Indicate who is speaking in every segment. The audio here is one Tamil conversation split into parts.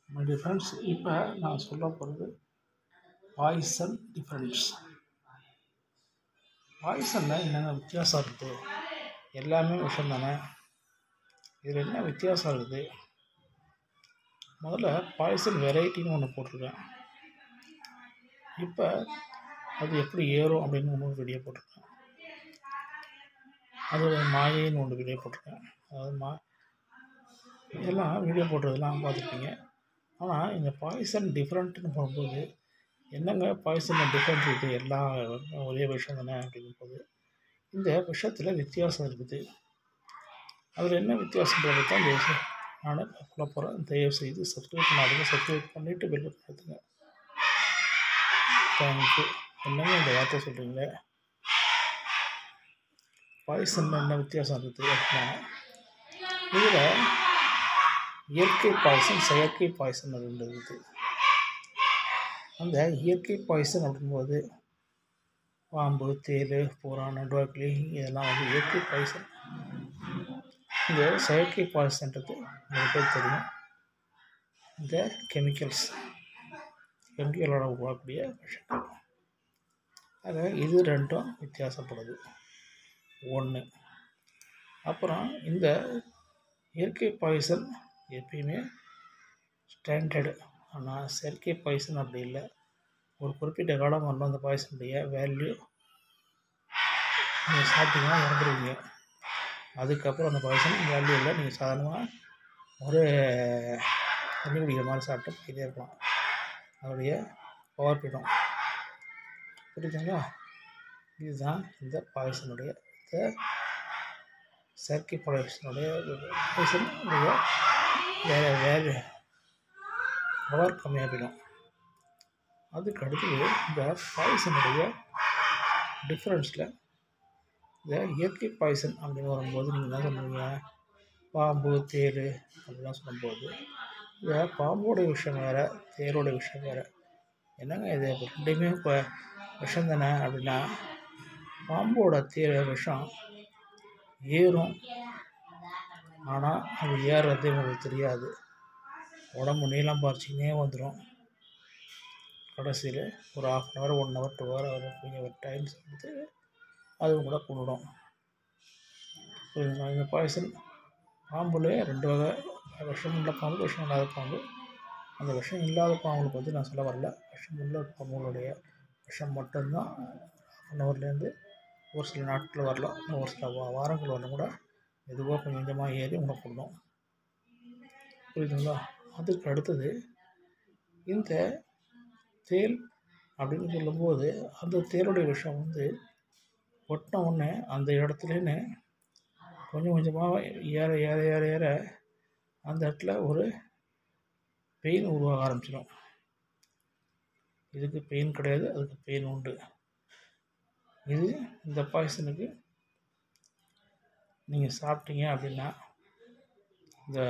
Speaker 1: மை டியர் ஃப்ரெண்ட்ஸ் இப்போ நான் சொல்ல போகிறது பாய்சன் டிஃப்ரென்ஸ் பாய்சனில் என்னென்ன வித்தியாசம் இருக்குது எல்லாமே விஷம் தானே இதில் என்ன வித்தியாசம் இருக்குது முதல்ல பாய்சன் வெரைட்டின்னு ஒன்று போட்டிருக்கேன் இப்போ அது எப்படி ஏறும் அப்படின்னு இன்னொரு வீடியோ போட்டிருக்கேன் அதோட மாயைன்னு ஒன்று வீடியோ போட்டிருக்கேன் அதாவது மா இதெல்லாம் வீடியோ போட்டதெல்லாம் பார்த்துருப்பீங்க ஆனால் இந்த பாய்சன் டிஃப்ரெண்ட்டுன்னு போகும்போது என்னங்க பாய்சனில் டிஃப்ரெண்ட் இருக்குது எல்லாம் ஒரே விஷயம் தானே அப்படிங்கும் போது இந்த விஷத்தில் வித்தியாசம் இருக்குது அதில் என்ன வித்தியாசன்றது தான் இந்த நான் சொல்ல போகிறேன் தயவு செய்து சப்ஸ்கிரைப் பண்ணாதுங்க சப்ஸ்கிரைப் பண்ணிவிட்டு பெல் எடுத்துங்க தேங்க்யூ என்னங்க இந்த வார்த்தை சொல்கிறீங்களே பாய்சனில் என்ன வித்தியாசம் இருக்குது அப்படின்னா இதில் இயற்கை பாய்சன் செயற்கை பாய்சன் ரெண்டு இருக்குது அந்த இயற்கை பாய்சன் அப்படிங்கும்போது பாம்பு தேள் பூரா நடுவாக்கிளி இதெல்லாம் வந்து இயற்கை பாய்சன் இந்த செயற்கை பாய்சன்றது உங்களுக்கு பேர் தெரியும் இந்த கெமிக்கல்ஸ் கெமிக்கலோட உருவாக்கக்கூடிய விஷயங்கள் ஆக இது ரெண்டும் வித்தியாசப்படுது ஒன்று அப்புறம் இந்த இயற்கை பாய்சன் எப்பயுமே ஸ்டாண்டர்டு ஆனால் செயற்கை பாய்சன் அப்படி இல்லை ஒரு குறிப்பிட்ட காலம் வரணும் அந்த பாய்சனுடைய வேல்யூ நீங்கள் சாப்பிட்டீங்கன்னா இறந்துருவீங்க அதுக்கப்புறம் அந்த பாய்சன் வேல்யூ இல்லை நீங்கள் சாதாரணமாக ஒரு தண்ணி குடிக்கிற மாதிரி சாப்பிட்டு போயிட்டே இருக்கலாம் அதோடைய பவர் போய்டும் புரியுதுங்களா இதுதான் இந்த பாய்சனுடைய இந்த செயற்கை பாய்சனுடைய பாய்சனுடைய வேறு வேறு பவர் கம்மியாக போயிடும் அதுக்கு அடுத்தது இந்த பாய்சனுடைய டிஃப்ரென்ஸில் இந்த இயற்கை பாய்சன் அப்படின்னு வரும்போது நீங்கள் என்ன சொல்லுவீங்க பாம்பு தேள் அப்படிலாம் சொல்லும்போது இந்த பாம்போட விஷயம் வேறு தேளோட விஷயம் வேறு என்னங்க இது ரெண்டுமே இப்போ விஷம் தானே அப்படின்னா பாம்போட தே விஷம் ஏறும் ஆனால் அது ஏறுறது உங்களுக்கு தெரியாது உடம்பு நீளம் பறிச்சிக்கினே வந்துடும் கடைசியில் ஒரு half an hour one hour two hour வரும் கொஞ்சம் ஒரு டைம் கொடுத்து அது கூட கொண்டுடும் புரியுதுங்களா இந்த பாய்சன் பாம்புலேயே ரெண்டு வகை விஷம் உள்ள பாம்பு விஷம் இல்லாத பாம்பு அந்த விஷம் இல்லாத பாம்புகளுக்கு வந்து நான் சொல்ல வரல விஷம் உள்ள பாம்புகளுடைய விஷம் மட்டும்தான் ஆஃப் அன் ஹவர்லேருந்து ஒரு சில நாட்கள் வரலாம் ஒரு சில வா வாரங்கள் வரலாம் கூட மெதுவாக கொஞ்சம் கொஞ்சமாக ஏறி உணவு கொள்ளும் புரியுதுங்களா அதுக்கு அடுத்தது இந்த தேல் அப்படின்னு சொல்லும்போது அந்த தேளுடைய விஷம் வந்து ஒட்டின உடனே அந்த இடத்துலன்னு கொஞ்சம் கொஞ்சமாக ஏற ஏற ஏற ஏற அந்த இடத்துல ஒரு பெயின் உருவாக ஆரம்பிச்சிடும் இதுக்கு பெயின் கிடையாது அதுக்கு பெயின் உண்டு இது இந்த பாய்சனுக்கு நீங்கள் சாப்பிட்டீங்க அப்படின்னா இந்த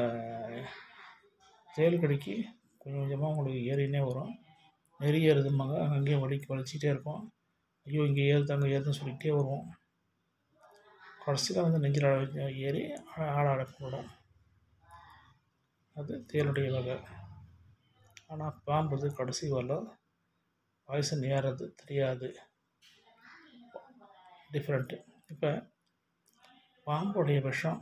Speaker 1: தேல் கடிக்கு கொஞ்சம் கொஞ்சமாக உங்களுக்கு ஏறினே வரும் நெறி ஏறுதும்பாங்க அங்கேயும் வலிக்கு வலிச்சிட்டே இருக்கும் ஐயோ இங்கே ஏறுது அங்கே ஏறுதுன்னு சொல்லிகிட்டே வருவோம் கடைசியில் வந்து நெஞ்சில் ஏறி ஆட அடக்கிவிடும் அது தேளுடைய வகை ஆனால் பாம்புது கடைசி வரல பாய்சன் ஏறது தெரியாது டிஃப்ரெண்ட்டு இப்போ பாம்புடைய விஷம்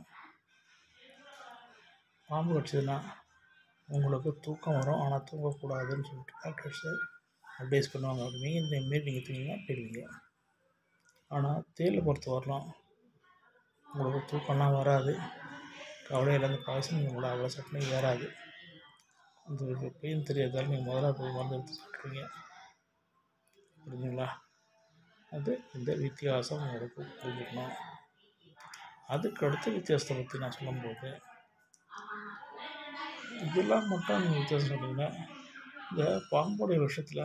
Speaker 1: பாம்பு கடிச்சதுன்னா உங்களுக்கு தூக்கம் வரும் ஆனால் தூங்கக்கூடாதுன்னு சொல்லிட்டு டாக்டர்ஸு அட்வைஸ் பண்ணுவாங்க அப்படி மீறி இந்த மாரி நீங்கள் தூங்கினா போயிடுவீங்க ஆனால் தேலை பொறுத்த வரலாம் உங்களுக்கு தூக்கம்லாம் வராது கவலையில் அந்த பாய்சன் உங்களை அவ்வளோ சட்டுன்னு ஏறாது அந்த பெயின் தெரியாதாலும் நீங்கள் முதல்ல போய் மருந்து எடுத்து சாப்பிட்ருவீங்க புரியுதுங்களா அது இந்த வித்தியாசம் உங்களுக்கு புரிஞ்சுக்கணும் அதுக்கு அடுத்த வித்தியாசத்தை பற்றி நான் சொல்லும்போது இதெல்லாம் மட்டும் நீங்கள் வித்தியாசம் சொன்னீங்கன்னா இந்த பாம்புடைய விஷயத்தில்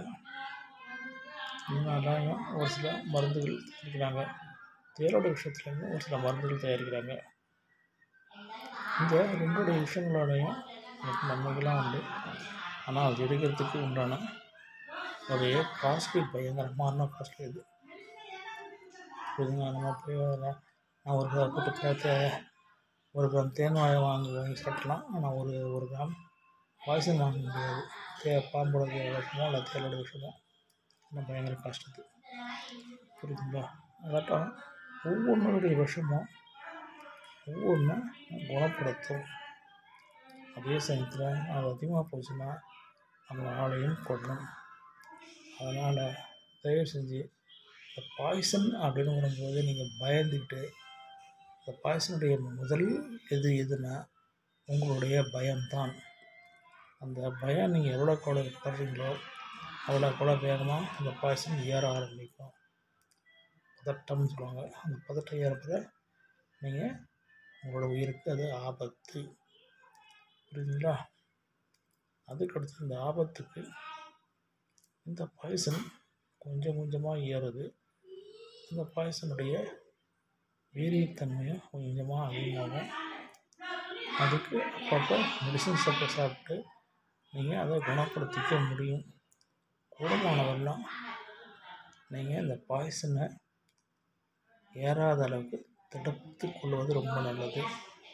Speaker 1: இன்னும் ஒரு சில மருந்துகள் தயாரிக்கிறாங்க தேரோட விஷயத்துலேருந்து ஒரு சில மருந்துகள் தயாரிக்கிறாங்க இந்த ரெண்டுடைய விஷயங்களோடையும் எனக்கு நன்மைகள்லாம் உண்டு ஆனால் அது எடுக்கிறதுக்கு உண்டான அதோடைய காஸ்ட்லி பயங்கரமான காஸ்ட்லி இது புரியுதுங்க நம்ம போய் நான் ஒரு கூட்டு பார்த்து ஒரு கிராம் தேன் வாங்கி வாங்கி வாங்கி சாப்பிட்லாம் ஆனால் ஒரு ஒரு கிராம் பாய்சன் வாங்க முடியாது தே பாம்போட விஷமோ இல்லை தேளோட விஷமோ இன்னும் பயங்கர காஸ்ட் புரியுதுங்களா அதாட்டம் ஒவ்வொன்றுடைய விஷமும் ஒவ்வொன்றும் குணப்படுத்தும் அதே சமயத்தில் அது அதிகமாக போச்சுன்னா நம்ம ஆளையும் கொல்லும் அதனால் தயவு செஞ்சு இந்த பாய்சன் அப்படின்னு வரும்போது நீங்கள் பயந்துக்கிட்டு இந்த பாய்சனுடைய முதல் எது எதுனா உங்களுடைய பயம்தான் அந்த பயம் நீங்கள் எவ்வளோ கூட படுறீங்களோ அவ்வளோ கூட வேகமாக அந்த பாய்சன் ஏற ஆரம்பிக்கும் பதட்டம்னு சொல்லுவாங்க அந்த பதட்டம் ஏறப்பட நீங்கள் உங்களோட உயிருக்கு அது ஆபத்து புரியுதுங்களா அதுக்கடுத்து இந்த ஆபத்துக்கு இந்த பாய்சன் கொஞ்சம் கொஞ்சமாக ஏறுது அந்த பாய்சனுடைய வீரியத்தன்மையும் கொஞ்சமாக அதிகமாகும் அதுக்கு அப்பப்போ மெடிசன் சாப்பிட்டு சாப்பிட்டு நீங்கள் அதை குணப்படுத்திக்க முடியும் கூடுமானவெல்லாம் நீங்கள் இந்த பாய்சனை ஏறாத அளவுக்கு தடுத்து கொள்வது ரொம்ப நல்லது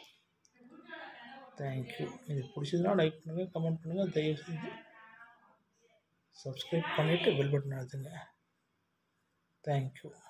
Speaker 1: தேங்க்யூ இது பிடிச்சதுன்னா லைக் பண்ணுங்கள் கமெண்ட் பண்ணுங்கள் தயவு செஞ்சு சப்ஸ்கிரைப் பண்ணிவிட்டு பெல் பட்டன் அழுத்துங்க தேங்க்யூ